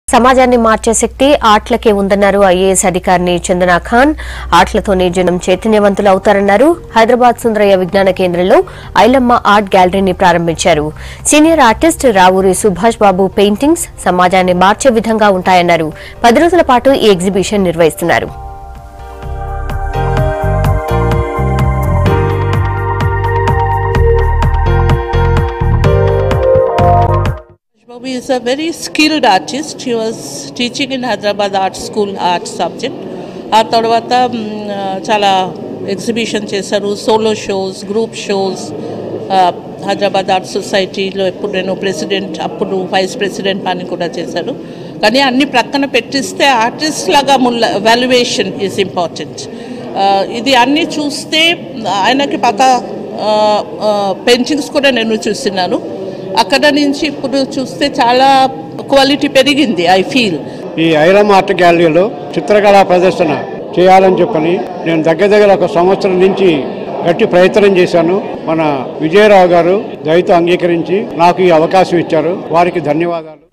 సమాజాన్ని మార్చే శక్తి ఆటలకే ఉందన్నారు ఐఏఎస్ అధికారిని చందనా ఖాన్ ఆటలతోనే జనం చైతన్యవంతులు అవుతారన్నారు హైదరాబాద్ సుందరయ్య విజ్ఞాన కేంద్రంలో ఐలమ్మ ఆర్ట్ గ్యాలరీని ప్రారంభించారు senior artist Ravuri Subhash Babu paintings సమాజాన్ని మార్చే విధంగా ఉంటాయన్నారు పది రోజుల పాటు ఈ ఎగ్జిబిషన్ నిర్వహిస్తున్నారు Bobby is a very skilled artist. He was teaching in Hyderabad Art School art subject. ఆ తర్వాత మ్, చాలా ఎగ్జిబిషన్ చేశారు solo shows group shows Hyderabad art సొసైటీలో ఎప్పుడు నేను ప్రెసిడెంట్ అప్పుడు వైస్ ప్రెసిడెంట్ పని కూడా చేశారు కానీ అన్ని ప్రక్కన పెట్టిస్తే ఆర్టిస్ట్ లాగా ముల్ల వాల్యుయేషన్ ఈజ్ ఇంపార్టెంట్ ఇది అన్నీ చూస్తే ఆయనకి పాత పెయింటింగ్స్ కూడా నేను చూస్తున్నాను అక్కడ నుంచి ఇప్పుడు చూస్తే చాలా క్వాలిటీ పెరిగింది ఐ ఫీల్ ఈ ఐరమ్ ఆర్ట్ గ్యాలరీలో చిత్రకళా ప్రదర్శన చేయాలని చెప్పని నేను దగ్గర దగ్గర ఒక సంవత్సరం నుంచి గట్టి ప్రయత్నం చేశాను మన విజయరావు గారు దయతో అంగీకరించి నాకు ఈ అవకాశం ఇచ్చారు వారికి ధన్యవాదాలు